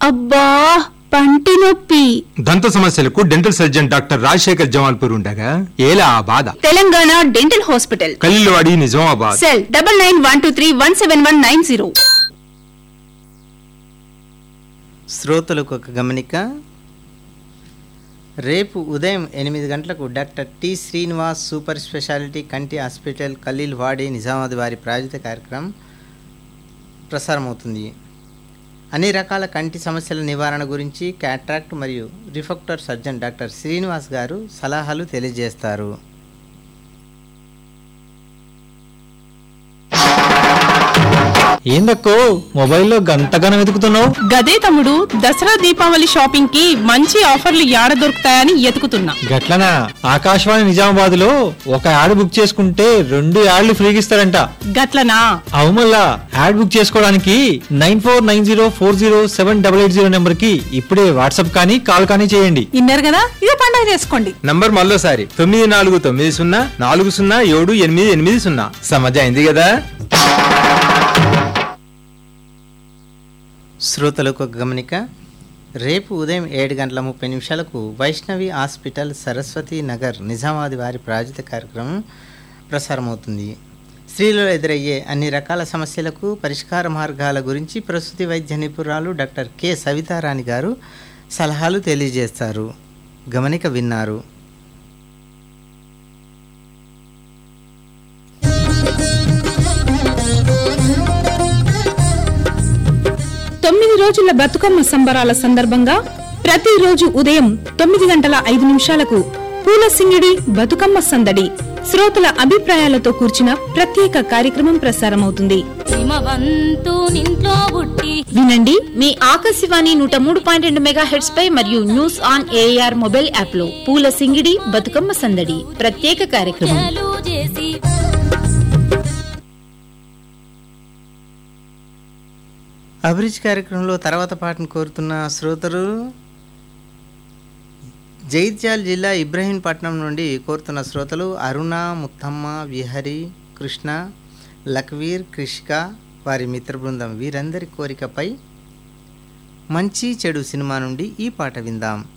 అబ్బా పంటి నొప్పి దంత సమస్యలకు dental surgeon doctor Rajasekhar Jamalpur ఉండగా ఏలా ఆ బాధ Telangana dental hospital Khaleelwadi Nizamabad cell double nine one two three one seven one nine zero శ్రోతలకు ఒక గమనిక రేపు ఉదయం ఎనిమిది గంటలకు doctor T Srinivas super speciality కంటి హాస్పిటల్ కలీల్ వాడి నిజామాబాద్ వారి ప్రాయోజిత కార్యక్రమం ప్రసారమవుతుంది అన్ని రకాల కంటి సమస్యల నివారణ గురించి క్యాట్రాక్ట్ మరియు రిఫెక్టర్ సర్జన్ డాక్టర్ శ్రీనివాస్ గారు సలహాలు తెలియజేస్తారు ఏందక్కో మొబైల్లో గంతగానం వెతుకుతున్నావు గదే తమ్ముడు దసరా దీపావళి షాపింగ్ కి మంచి ఆఫర్లు యాడ దొరుకుతాయని ఎతుకుతున్నా గట్లనా ఆకాశవాణి నిజామాబాద్ లో ఒక యాడ్ బుక్ చేసుకుంటే రెండు యాడ్లు ఫ్రీగా ఇస్తారంట గట్లనా అవు మళ్ళా యాడ్ బుక్ చేసుకోవడానికి nine four nine zero four zero seven double eight zero number కి ఇప్పుడే వాట్సాప్ కానీ కాల్ కానీ చేయండి ఇన్నారు కదా ఇదే పండగ చేసుకోండి నంబర్ మళ్ళోసారి తొమ్మిది నాలుగు తొమ్మిది సున్నా నాలుగు సున్నా ఏడు ఎనిమిది ఎనిమిది సున్నా సమజ్ అయింది కదా శ్రోతలకు ఒక గమనిక రేపు ఉదయం ఏడు గంటల ముప్పై నిమిషాలకు వైష్ణవి హాస్పిటల్ సరస్వతి నగర్ నిజామాబాద్ వారి ప్రాయోజిత కార్యక్రమం ప్రసారమవుతుంది స్త్రీలలో ఎదురయ్యే అన్ని రకాల సమస్యలకు పరిష్కార మార్గాల గురించి ప్రసూతి వైద్య నిపుణురాలు డాక్టర్ కె సవితారాణి గారు సలహాలు తెలియజేస్తారు గమనిక విన్నారు తొమ్మిది రోజుల బతుకమ్మ సంబరాల సందర్భంగా ప్రతిరోజు ఉదయం తొమ్మిది గంటల ఐదు నిమిషాలకు పూల సింగిడి బతుకమ్మ సందడి శ్రోతల అభిప్రాయాలతో కూర్చిన ప్రత్యేక కార్యక్రమం ప్రసారమవుతుంది హిమవంతు నింట్లో పుట్టి వినండి మీ ఆకాశవాణి నూట మూడు పాయింట్ రెండు మెగా హెడ్స్ పై మరియు news on AIR mobile app లో పూల సింగిడి బతుకమ్మ సందడి ప్రత్యేక కార్యక్రమం చాలు చేసి అభిరుచి కార్యక్రమంలో తర్వాత పాటను కోరుతున్న శ్రోతలు జైత్యాల జిల్లా ఇబ్రహీంపట్నం నుండి కోరుతున్న శ్రోతలు అరుణ ముత్తమ్మ విహరి కృష్ణ లక్వీర్ కృషిక వారి మిత్ర బృందం వీరందరి కోరికపై మంచి చెడు సినిమా నుండి ఈ పాట విందాం